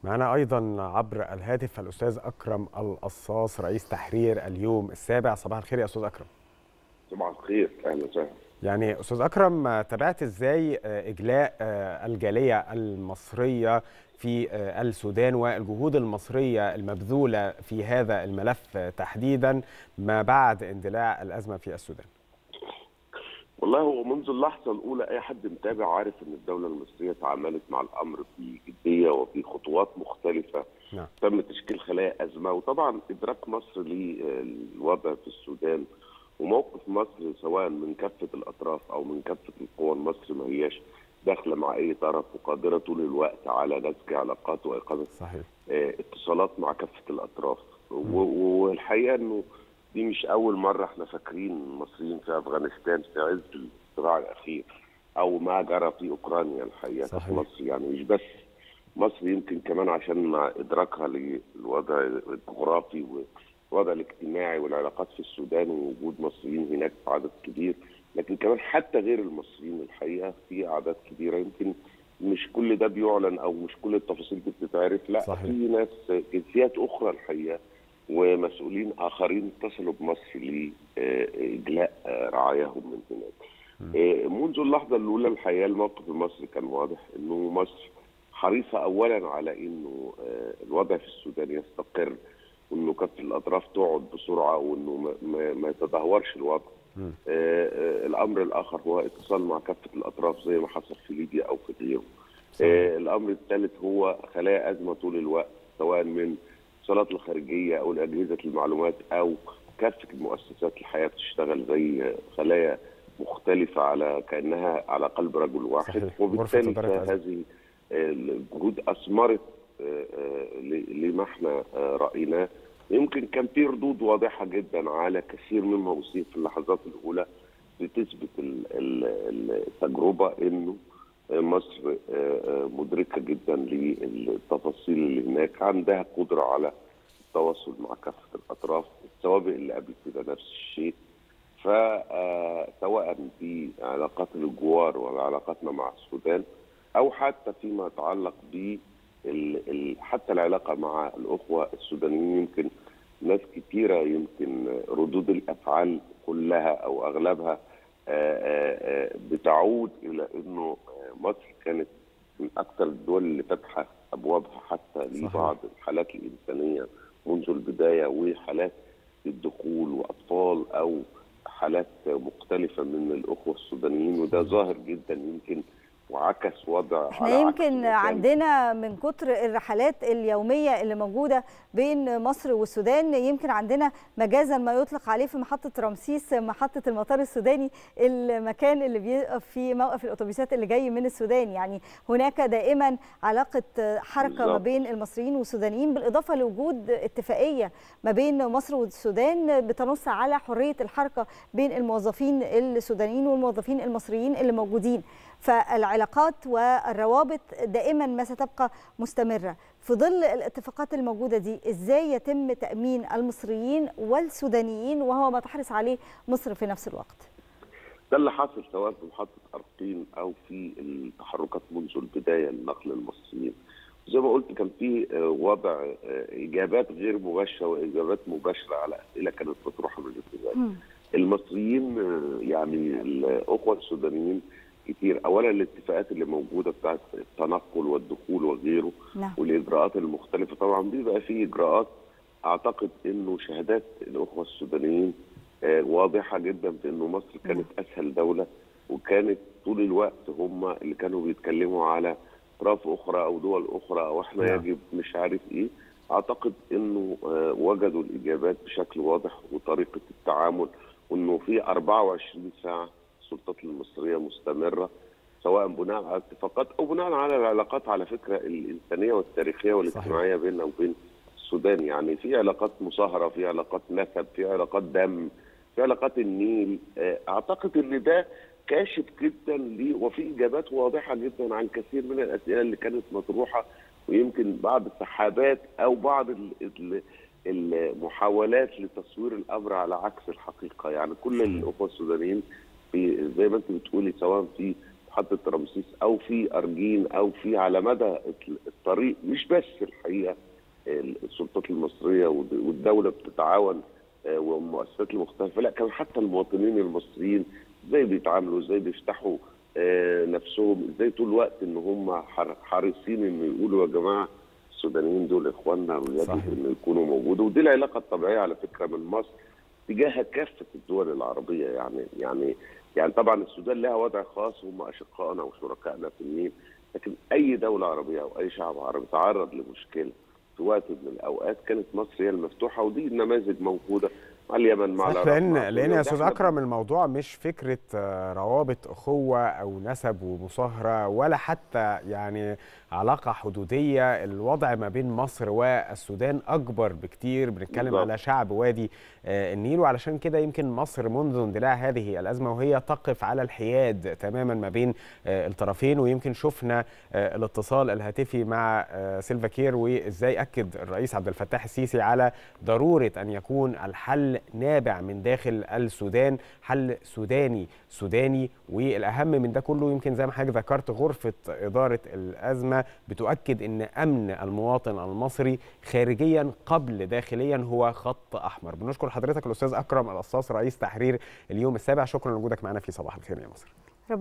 معنا ايضا عبر الهاتف الاستاذ اكرم القصاص رئيس تحرير اليوم السابع صباح الخير يا استاذ اكرم صباح الخير اهلا وسهلا يعني استاذ اكرم تابعت ازاي اجلاء الجاليه المصريه في السودان والجهود المصريه المبذوله في هذا الملف تحديدا ما بعد اندلاع الازمه في السودان والله هو منذ اللحظة الأولى أي حد متابع عارف أن الدولة المصرية تعاملت مع الأمر بجدية وبخطوات مختلفة نعم. تم تشكيل خلايا أزمة وطبعا إدراك مصر للوضع في السودان وموقف مصر سواء من كافة الأطراف أو من كافة القوى مصر ما هياش داخلة مع أي طرف وقادرة طول الوقت على نسج علاقات وإقامة صحيح. اه اتصالات مع كافة الأطراف والحقيقة أنه دي مش أول مرة احنا فاكرين المصريين في أفغانستان في عز الصراع الأخير أو ما جرى في أوكرانيا الحقيقة صحيح. في مصر يعني مش بس مصر يمكن كمان عشان مع إدراكها للوضع الجغرافي والوضع الاجتماعي والعلاقات في السودان ووجود مصريين هناك في عدد كبير لكن كمان حتى غير المصريين الحقيقة في أعداد كبيرة يمكن مش كل ده بيعلن أو مش كل التفاصيل دي بتتعرف لا صحيح. في ناس جنسيات أخرى الحقيقة ومسؤولين اخرين اتصلوا بمصر لاجلاء رعاياهم من هناك. منذ اللحظه الاولى الحقيقه الموقف المصري كان واضح انه مصر حريصه اولا على انه الوضع في السودان يستقر وانه كافه الاطراف تقعد بسرعه وانه ما, ما يتدهورش الوضع. الامر الاخر هو اتصال مع كافه الاطراف زي ما حصل في ليبيا او في غيره. الامر الثالث هو خلايا ازمه طول الوقت سواء من الاتصالات الخارجيه او اجهزه المعلومات او كافه المؤسسات الحياه بتشتغل زي خلايا مختلفه على كانها على قلب رجل واحد صحيح. وبالتالي غرفة إدارة هذه الجهود اثمرت لما احنا رايناه يمكن كان في ردود واضحه جدا على كثير مما اصيب في اللحظات الاولى بتثبت التجربه انه مصر مدركه جدا للتفاصيل اللي هناك عندها قدره على التواصل مع كافه الاطراف السوابق اللي قبل كده نفس الشيء فسواء في علاقات الجوار وعلاقاتنا مع السودان او حتى فيما يتعلق ب حتى العلاقه مع الاخوه السودانيين يمكن ناس كثيره يمكن ردود الافعال كلها او اغلبها بتعود الى انه مصر كانت من اكثر الدول اللي فاتحه ابوابها حتى لبعض الحالات الانسانيه منذ البدايه وحالات الدخول واطفال او حالات مختلفه من الاخوه السودانيين وده ظاهر جدا يمكن وعكس وضع احنا يمكن عندنا من كتر الرحلات اليوميه اللي موجوده بين مصر والسودان يمكن عندنا مجازا ما يطلق عليه في محطه رمسيس محطه المطار السوداني المكان اللي بيقف فيه موقف الاتوبيسات اللي جاي من السودان يعني هناك دائما علاقه حركه بالزبط. ما بين المصريين والسودانيين بالاضافه لوجود اتفاقيه ما بين مصر والسودان بتنص على حريه الحركه بين الموظفين السودانيين والموظفين المصريين اللي موجودين فالعلاقات والروابط دائما ما ستبقى مستمرة في ظل الاتفاقات الموجودة دي ازاي يتم تأمين المصريين والسودانيين وهو ما تحرص عليه مصر في نفس الوقت ده اللي حصل سواء في محطة أرقين أو في التحركات منذ البداية لنقل المصريين زي ما قلت كان في وضع إجابات غير مباشرة وإجابات مباشرة على أسئلة كانت مطروحة من البداية المصريين يعني الأخوة السودانيين كتير اولا الاتفاقات اللي موجوده بتاعت التنقل والدخول وغيره نعم. والاجراءات المختلفه طبعا بيبقى في اجراءات اعتقد انه شهادات الاخوه السودانيين آه واضحه جدا في انه مصر كانت نعم. اسهل دوله وكانت طول الوقت هم اللي كانوا بيتكلموا على اطراف اخرى او دول اخرى او احنا نعم. يجب مش عارف ايه اعتقد انه آه وجدوا الاجابات بشكل واضح وطريقه التعامل وانه في 24 ساعه السلطات المصريه مستمره سواء بناء على اتفاقات او بناء على العلاقات على فكره الانسانيه والتاريخيه والاجتماعيه بيننا وبين السودان يعني في علاقات مصاهره في علاقات نسب في علاقات دم في علاقات النيل اعتقد ان ده كاشف جدا لي وفي اجابات واضحه جدا عن كثير من الاسئله اللي كانت مطروحه ويمكن بعض السحابات او بعض المحاولات لتصوير الامر على عكس الحقيقه يعني كل الاخوه السودانيين في زي ما انت بتقولي سواء في محطه رمسيس او في ارجين او في على مدى الطريق مش بس الحقيقه السلطات المصريه والدوله بتتعاون والمؤسسات المختلفه لا كان حتى المواطنين المصريين ازاي بيتعاملوا ازاي بيفتحوا نفسهم ازاي طول الوقت ان هم حريصين ان يقولوا يا جماعه السودانيين دول اخواننا ويجب ان يكونوا موجودين ودي العلاقه الطبيعيه على فكره من مصر تجاه كافه الدول العربيه يعني يعني يعني طبعا السودان لها وضع خاص هم اشقائنا وشركائنا في النيل لكن اي دوله عربيه او اي شعب عربي تعرض لمشكله في وقت من الاوقات كانت مصر هي المفتوحه ودي نماذج موجوده مع اليمن مع العراق لان لان يا استاذ اكرم الموضوع مش فكره روابط اخوه او نسب ومصاهره ولا حتى يعني علاقه حدوديه الوضع ما بين مصر والسودان اكبر بكتير بنتكلم بالضبط. على شعب وادي النيل وعلشان كده يمكن مصر منذ اندلاع هذه الازمه وهي تقف على الحياد تماما ما بين الطرفين ويمكن شفنا الاتصال الهاتفي مع سيلفا كير وازاي اكد الرئيس عبد الفتاح السيسي على ضروره ان يكون الحل نابع من داخل السودان حل سوداني سوداني والاهم من ده كله يمكن زي ما حضرتك ذكرت غرفه اداره الازمه بتؤكد ان امن المواطن المصري خارجيا قبل داخليا هو خط احمر بنشكر حضرتك الاستاذ اكرم القصاص رئيس تحرير اليوم السابع شكرا لوجودك معنا في صباح الخير يا مصر